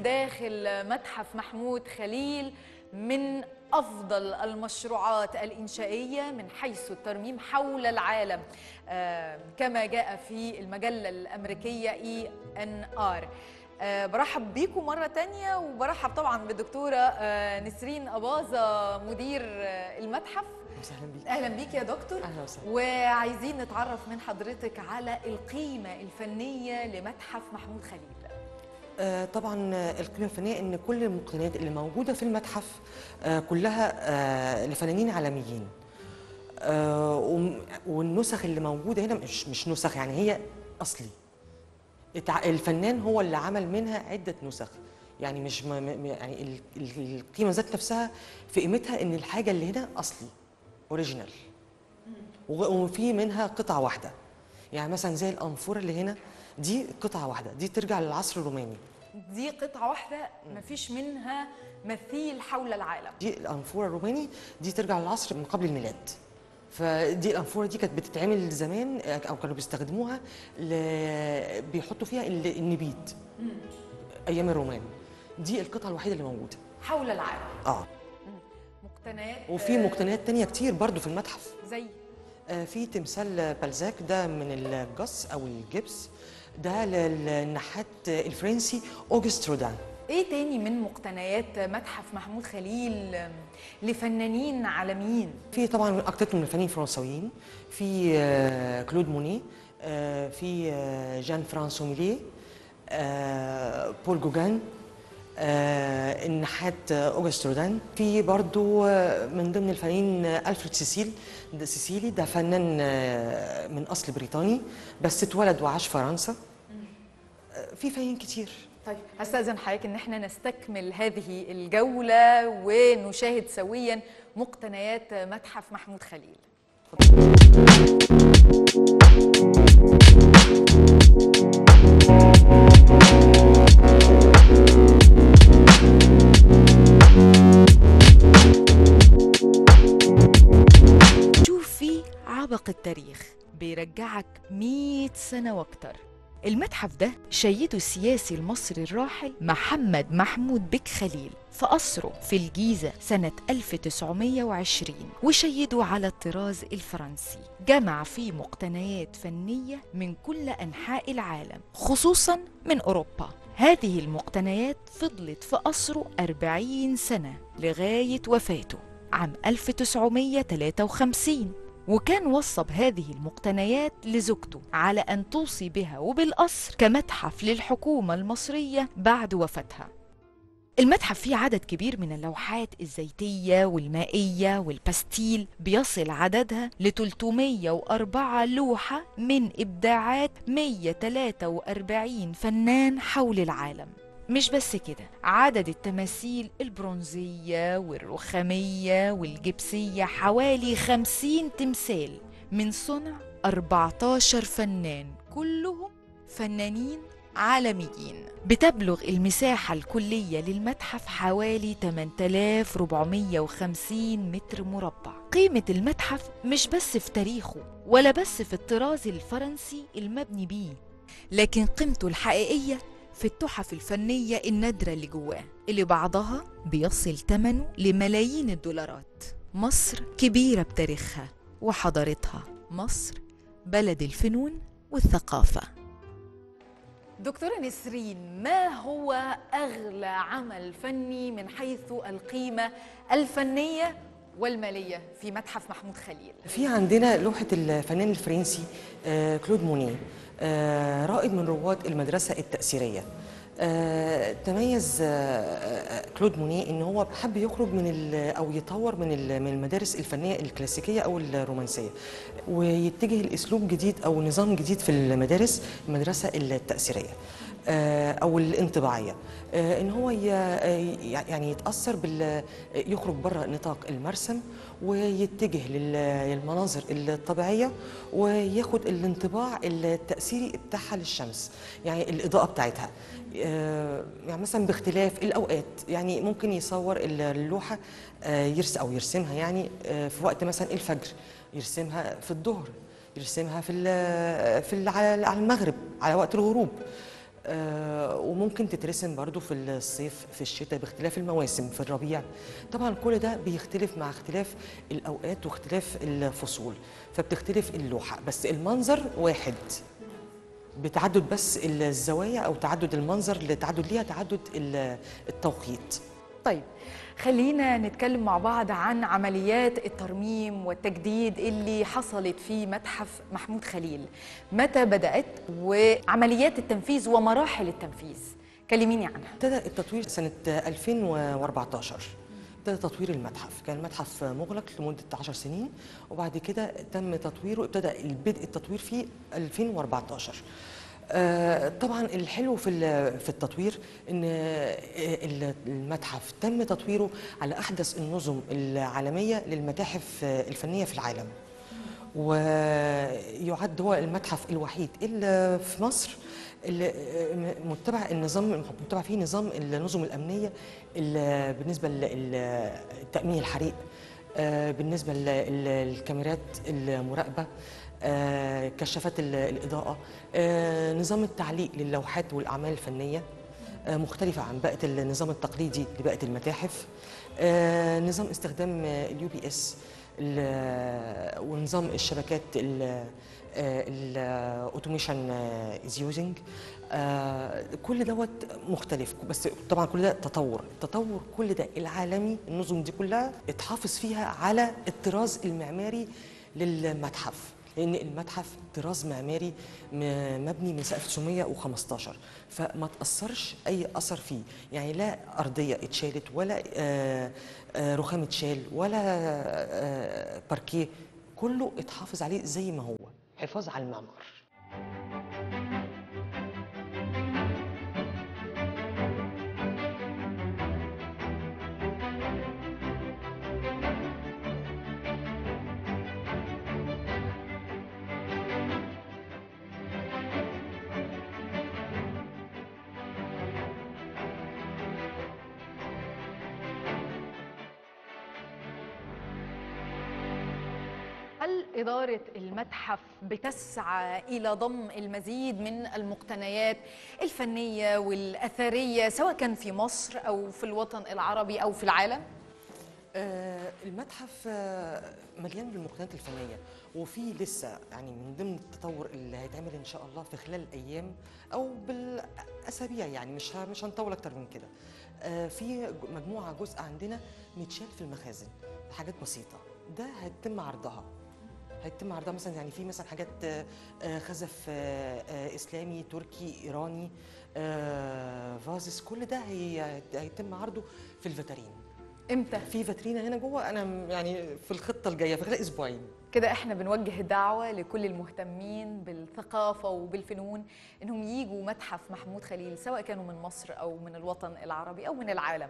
الآن داخل متحف محمود خليل من أفضل المشروعات الإنشائية من حيث الترميم حول العالم آه، كما جاء في المجلة الأمريكية اي ان ار برحب بيكم مرة تانية وبرحب طبعا بالدكتورة آه، نسرين أباظة مدير آه، المتحف وسهلا بيك اهلا بيك يا دكتور أهلا وسهلا. وعايزين نتعرف من حضرتك على القيمه الفنيه لمتحف محمود خليل آه طبعا آه، القيمه الفنيه ان كل المقتنيات اللي موجوده في المتحف آه كلها آه لفنانين عالميين آه وم- والنسخ اللي موجوده هنا مش مش نسخ يعني هي اصلي التع- الفنان هو اللي عمل منها عده نسخ يعني مش م- م- يعني ال- ال- القيمه ذات نفسها في قيمتها ان الحاجه اللي هنا اصلي اوريجينال وفي منها قطعه واحده يعني مثلا زي الانفوره اللي هنا دي قطعه واحده دي ترجع للعصر الروماني دي قطعه واحده مفيش منها مثيل حول العالم دي الانفوره الروماني دي ترجع للعصر من قبل الميلاد فدي الانفوره دي كانت بتتعمل زمان او كانوا بيستخدموها ل... بيحطوا فيها ال- النبيد ايام الرومان دي القطعه الوحيده اللي موجوده حول العالم اه مقتنيات وفي آه، مقتنيات تانية كتير برضو في المتحف زي آه، في تمثال بالزاك ده من الجص او الجبس ده للنحات الفرنسي اوغست رودان ايه تاني من مقتنيات متحف محمود خليل آم، لفنانين عالميين في طبعا اكتر من الفنانين الفرنسويين في آه، كلود موني آه، في آه، جان فرانسو ميليه آه، بول جوجان آه، النحات آه، اوغست رودان في برضو آه، من ضمن الفنانين آه، الفريد سيسيل ده سيسيلي ده فنان آه، من اصل بريطاني بس اتولد وعاش فرنسا آه، في فنانين كتير طيب هستأذن حضرتك ان احنا نستكمل هذه الجولة ونشاهد سويا مقتنيات متحف محمود خليل شوف فيه عبق التاريخ بيرجعك 100 سنة واكتر المتحف ده شيده السياسي المصري الراحل محمد محمود بك خليل في قصره في الجيزة سنة 1920 وشيده على الطراز الفرنسي جمع فيه مقتنيات فنية من كل أنحاء العالم خصوصا من أوروبا هذه المقتنيات فضلت في قصره 40 سنة لغاية وفاته عام 1953 وكان وصى بهذه المقتنيات لزوجته على أن توصي بها وبالقصر كمتحف للحكومة المصرية بعد وفاتها المتحف فيه عدد كبير من اللوحات الزيتية والمائية والباستيل بيصل عددها ل 304 لوحة من إبداعات 143 فنان حول العالم مش بس كده عدد التماثيل البرونزية والرخامية والجبسية حوالي 50 تمثال من صنع 14 فنان كلهم فنانين عالميين بتبلغ المساحة الكلية للمتحف حوالي 8450 متر مربع قيمة المتحف مش بس في تاريخه ولا بس في الطراز الفرنسي المبني بيه لكن قيمته الحقيقية في التحف الفنية النادرة اللي جواه اللي بعضها بيصل ثمنه لملايين الدولارات مصر كبيرة بتاريخها وحضارتها مصر بلد الفنون والثقافة دكتورة نسرين ما هو أغلى عمل فني من حيث القيمة الفنية والمالية في متحف محمود خليل في عندنا لوحة الفنان الفرنسي آه، كلود مونيه آه، رائد من رواد المدرسة التأثيرية آه، تميز آه، آه، كلود مونيه ان هو حب يخرج من ال- او يطور من ال- من المدارس الفنيه الكلاسيكيه او الرومانسيه ويتجه لاسلوب جديد او نظام جديد في المدارس المدرسه التاثيريه آه، او الانطباعيه آه، ان هو ي- آه، يعني يتاثر بال يخرج بره نطاق المرسم ويتجه لل- للمناظر الطبيعيه وياخد الانطباع التاثيري بتاعها للشمس يعني الاضاءه بتاعتها آه، يعني مثلا باختلاف الاوقات يعني ممكن يصور اللوحه آه، يرس او يرسمها يعني آه، في وقت مثلا الفجر يرسمها في الظهر يرسمها في ال- في ال- على على المغرب على وقت الغروب آه، وممكن تترسم برضو في الصيف في الشتاء باختلاف المواسم في الربيع طبعا كل ده بيختلف مع اختلاف الاوقات واختلاف الفصول فبتختلف اللوحه بس المنظر واحد بتعدد بس الزوايا او تعدد المنظر لتعدد ليها تعدد ال- التوقيت طيب خلينا نتكلم مع بعض عن عمليات الترميم والتجديد اللي حصلت في متحف محمود خليل متى بدأت وعمليات التنفيذ ومراحل التنفيذ كلميني عنها ابتدى التطوير سنة 2014 ابتدى تطوير المتحف كان المتحف مغلق لمدة 10 سنين وبعد كده تم تطويره ابتدى البدء التطوير فيه 2014 آه، طبعا الحلو في ال- في التطوير ان آه، ال- المتحف تم تطويره على احدث النظم العالميه للمتاحف آه، الفنيه في العالم ويعد هو المتحف الوحيد اللي في مصر اللي متبع النظام متبع فيه نظام النظم الامنيه اللي بالنسبه للتامين الحريق آه، بالنسبه للكاميرات المراقبه آه، كشافات ال- الاضاءه آه، نظام التعليق للوحات والاعمال الفنيه آه، مختلفه عن باقي النظام التقليدي لباقي المتاحف آه، نظام استخدام اليو بي اس ونظام الشبكات الاوتوميشن از يوزنج كل دوت مختلف بس طبعا كل ده تطور التطور كل ده العالمي النظم دي كلها اتحافظ فيها على الطراز المعماري للمتحف لان المتحف طراز معماري م- مبني من سنه 1915 فما تاثرش اي اثر فيه يعني لا ارضيه اتشالت ولا آه، آه، رخام اتشال ولا آه، باركيه كله اتحافظ عليه زي ما هو حفاظ على المعمار هل إدارة المتحف بتسعى إلى ضم المزيد من المقتنيات الفنية والأثرية سواء كان في مصر أو في الوطن العربي أو في العالم؟ آه، المتحف آه، مليان بالمقتنيات الفنيه وفي لسه يعني من ضمن التطور اللي هيتعمل ان شاء الله في خلال الايام او بالاسابيع يعني مش ه- مش هنطول اكتر من كده آه، في ج- مجموعه جزء عندنا متشال في المخازن حاجات بسيطه ده هيتم عرضها هيتم عرضها مثلا يعني في مثلا حاجات آه، آه، خزف آه، آه، اسلامي تركي ايراني آه، فازس كل ده هي- هيتم عرضه في الفاترين إمتى؟ في فاترينا هنا جوه انا م- يعني في الخطه الجايه في خلال اسبوعين كده احنا بنوجه دعوة لكل المهتمين بالثقافة وبالفنون انهم يجوا متحف محمود خليل سواء كانوا من مصر او من الوطن العربي او من العالم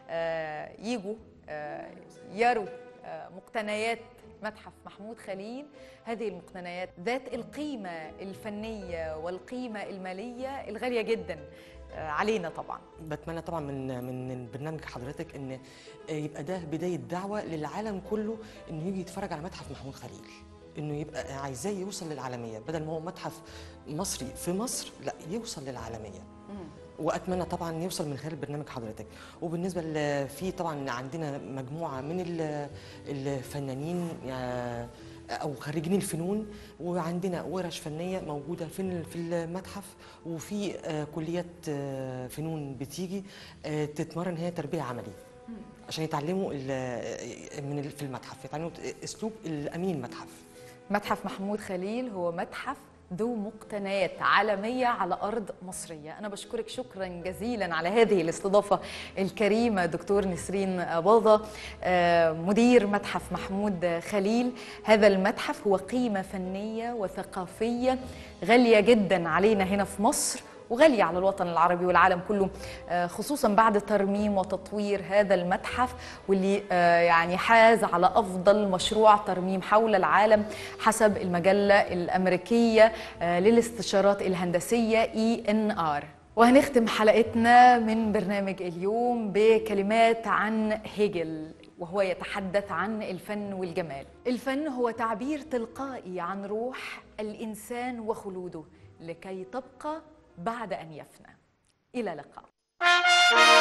آه يجوا آه يروا آه مقتنيات متحف محمود خليل هذه المقتنيات ذات القيمة الفنية والقيمة المالية الغالية جدا آه علينا طبعا بتمنى طبعا من من برنامج حضرتك ان يبقى ده بدايه دعوه للعالم كله انه يجي يتفرج على متحف محمود خليل انه يبقى عايزاه يوصل للعالميه بدل ما هو متحف مصري في مصر لا يوصل للعالميه واتمنى طبعا يوصل من خلال برنامج حضرتك وبالنسبه ل- في طبعا عندنا مجموعه من ال- الفنانين آه، او خريجين الفنون وعندنا ورش فنيه موجوده في ال- في المتحف وفي آه، كليات آه، فنون بتيجي آه، تتمرن هي تربيه عملي عشان يتعلموا ال- من ال- في المتحف يتعلموا اسلوب الامين المتحف متحف محمود خليل هو متحف ذو مقتنيات عالمية على أرض مصرية أنا بشكرك شكرا جزيلا على هذه الاستضافة الكريمة دكتور نسرين باضة آه، مدير متحف محمود خليل هذا المتحف هو قيمة فنية وثقافية غالية جدا علينا هنا في مصر وغالية على الوطن العربي والعالم كله آه، خصوصا بعد ترميم وتطوير هذا المتحف واللي آه، يعني حاز على أفضل مشروع ترميم حول العالم حسب المجلة الأمريكية آه، للاستشارات الهندسية ENR وهنختم حلقتنا من برنامج اليوم بكلمات عن هيجل وهو يتحدث عن الفن والجمال الفن هو تعبير تلقائي عن روح الإنسان وخلوده لكي تبقى بعد أن يفنى إلى اللقاء